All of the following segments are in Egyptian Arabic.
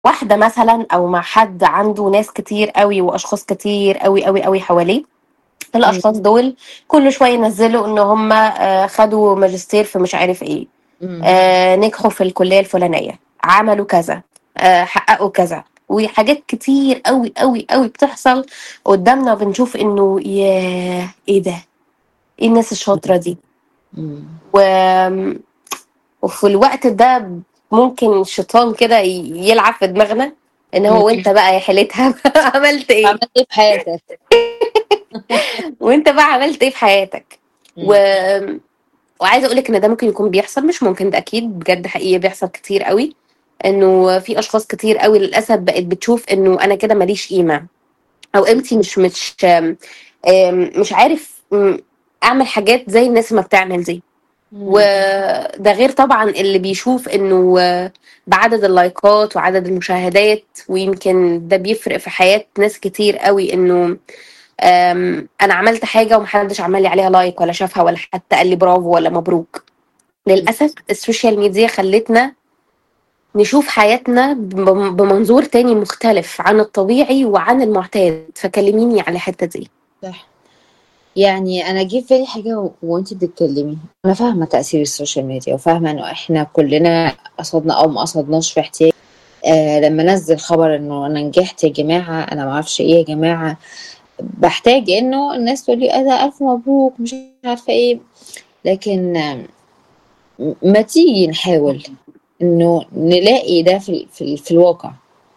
واحدة مثلًا أو مع حد عنده ناس كتير أوي وأشخاص كتير أوي، أوي، أوي حواليه، إمم. الأشخاص دول كل شوية ينزّلوا إن هم آآ خدوا ماجستير في مش عارف إيه، إمم. آآ نجحوا في الكلية الفلانية، عملوا كذا، آآ حققوا كذا، وحاجات كتير أوي، أوي، أوي بتحصل قدّامنا وبنشوف إنه ياه! إيه ده! إيه الناس الشاطرة دي! إمم. وآمم وفي الوقت ده ممكن الشيطان كده ي يلعب في دماغنا، إن هو إمم. وأنت بقى يا حيلتها عملت إيه؟ عملت إيه في حياتك؟ وأنت بقى عملت إيه في حياتك؟ و إمم. وعايزة أقول لِك إن ده ممكن يكون بيحصل مش ممكن ده أكيد بجد حقيقي بيحصل كتير أوي، إنه في أشخاص كتير أوي للأسف بقت بتشوف إنه أنا كده ما ليش قيمة، أو قيمتي مش مش آمم مش عارف م أعمل حاجات زي الناس ما بتعمل دي، إمم. وده غير طبعًا اللي بيشوف إنه بعدد اللايكات وعدد المشاهدات، ويمكن ده بيفرق في حياة ناس كتير أوي إنه آمم أنا عملت حاجة وما حدش عمل لي عليها لايك ولا شافها ولا حتى قال لي برافو ولا مبروك. إمم. للأسف السوشيال ميديا خلّتنا نشوف حياتنا بم بمنظور تاني مختلف عن الطبيعي وعن المعتاد، فكلميني على الحتة دي. صح. يعني أنا جه في بالي حاجة و وأنتِ بتتكلمي، أنا فاهمة تأثير السوشيال ميديا وفاهمة إنه إحنا كلنا قصدنا أو ما قصدناش في احتياج آآ لمّا أنزّل خبر إنه أنا نجحت يا جماعة، أنا ما أعرفش إيه يا جماعة، باحتاج إنه الناس تقول لي إيه ده ألف مبروك مش عارفة إيه، لكن م ما تيجي نحاول إنه نلاقي ده في ال في ال في الواقع.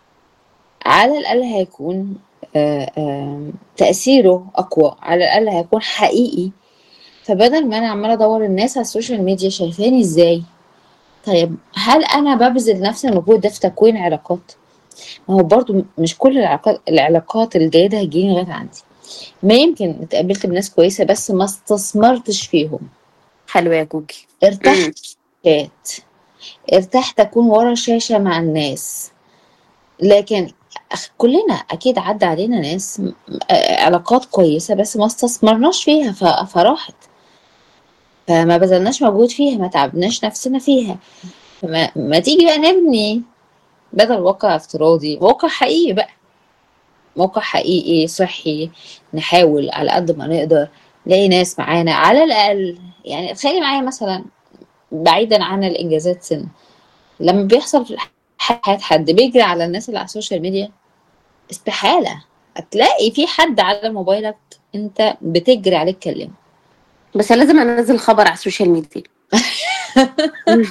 على الأقل هيكون آآ آمم تأثيره أقوى، على الأقل هيكون حقيقي، فبدل ما أنا عمّالة أدوّر الناس على السوشيال ميديا شايفاني إزاي، طيب هل أنا بابذل نفس المجهود ده في تكوين علاقات؟ ما هو برضه مش كل العلاقات العلاقات الجيدة هتيجي لغاية عندي، ما يمكن اتقابلت بناس كويسة بس ما استثمرتش فيهم. حلو يا كوكي. ارتحت إمم. شات، ارتحت أكون ورا شاشة مع الناس، لكن أخ كلنا أكيد عدّى علينا ناس م آآ علاقات كويسة بس ما استثمرناش فيها ف فراحت. فما بذلناش مجهود فيها، ما تعبناش نفسنا فيها، فما ما تيجي بقى نبني بدل واقع افتراضي، واقع حقيقي بقى. موقع حقيقي صحّي، نحاول على قد ما نقدر نلاقي ناس معانا على الأقل يعني تخيلي معايا مثلًا بعيدًا عن الإنجازات سِنّ، لمّا بيحصل في حياة حد بيجري على الناس اللي على السوشيال ميديا، استحالة هتلاقي في حد على موبايلك أنت بتجري عليه تكلمه. بس لازم أنزّل خبر على السوشيال ميديا. إمم.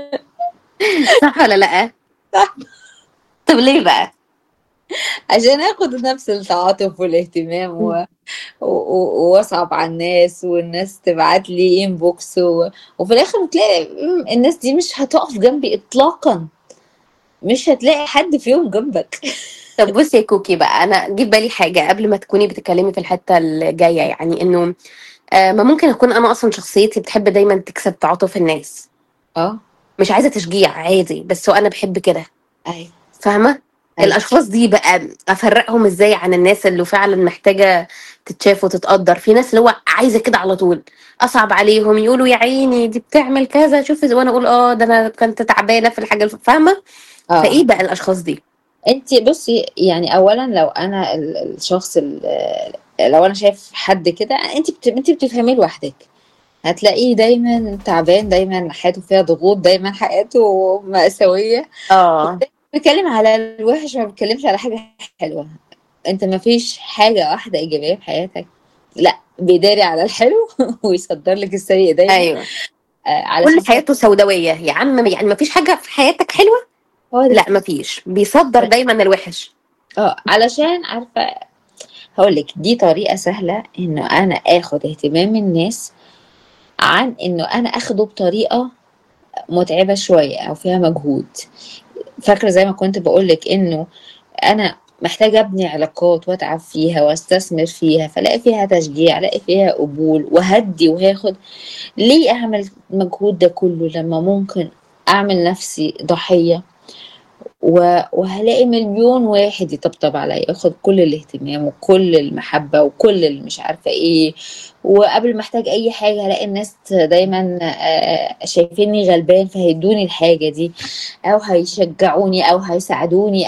صح والّا لأ؟ صح. طب ليه بقى؟ عشان آخد نفس التعاطف والاهتمام إمم. و و و وأصعب على الناس والناس تبعت لي inbox و وفي الآخر بتلاقي إمم الناس دي مش هتقف جنبي إطلاقًا، مش هتلاقي حد فيهم جنبك. طب بُصّي يا كوكي بقى، أنا جه في بالي حاجة قبل ما تكوني بتتكلمي في الحتة اللي جاية يعني، إنه آآ ما ممكن أكون أنا أصلًا شخصيتي بتحب دايمًا تكسب تعاطف الناس. آه. مش عايزة تشجيع عادي، بس هو أنا باحب كده. أيوه. فاهمة؟ أيوه. الأشخاص دي بقى أفرّقهم إزاي عن الناس اللي فعلًا محتاجة تتشاف وتتقدّر، في ناس اللي هو عايزة كده على طول، أصعب عليهم يقولوا يا عيني دي بتعمل كذا شوفي ز وأنا أقول آه ده أنا كنت تعبانة في الحاجة الف فاهمة؟ آه. فإيه بقى الأشخاص دي؟ أنتِ بُصّي يعني أولًا لو أنا ال الشخص ال لو أنا شايف حد كده أنتِ بت أنتِ بتفهميه لوحدِك، هتلاقيه دايمًا تعبان، دايمًا حياته فيها ضغوط، دايمًا حياته مأساوية، آه. بيتكلم على الوِحِش ما بيتكلمش على حاجة حلوة، أنت ما فيش حاجة واحدة إيجابية في حياتك، لأ بيداري على الحلو ويصدّر لِك السيء دايمًا. أيوه. آآ كل علشان حياته سوداوية، يا عم يعني ما فيش حاجة في حياتك حلوة؟ هو ده. لأ ما فيش، بيصدّر دايمًا الوِحِش. آه، علشان عارفة هاقول لِك دي طريقة سهلة إنه أنا آخد اهتمام الناس عن إنه أنا آخده بطريقة مُتعبة شوية أو فيها مجهود. فاكرة زي ما كنت باقول لِك إنه أنا محتاجة أبني علاقات وأتعب فيها وأستثمر فيها، فالاقي فيها تشجيع، ألاقي فيها قبول وهادّي وهاخد، ليه أعمل المجهود ده كله لمّا ممكن أعمل نفسي ضحية و- وهلاقي مليون واحد يطبطب عليا ياخد كل الاهتمام وكل المحبة وكل اللي مش عارفة ايه وقبل ما احتاج اي حاجة هلاقي الناس دايما آه، شايفيني غلبان فهيدوني الحاجة دي او هيشجعوني او هيساعدوني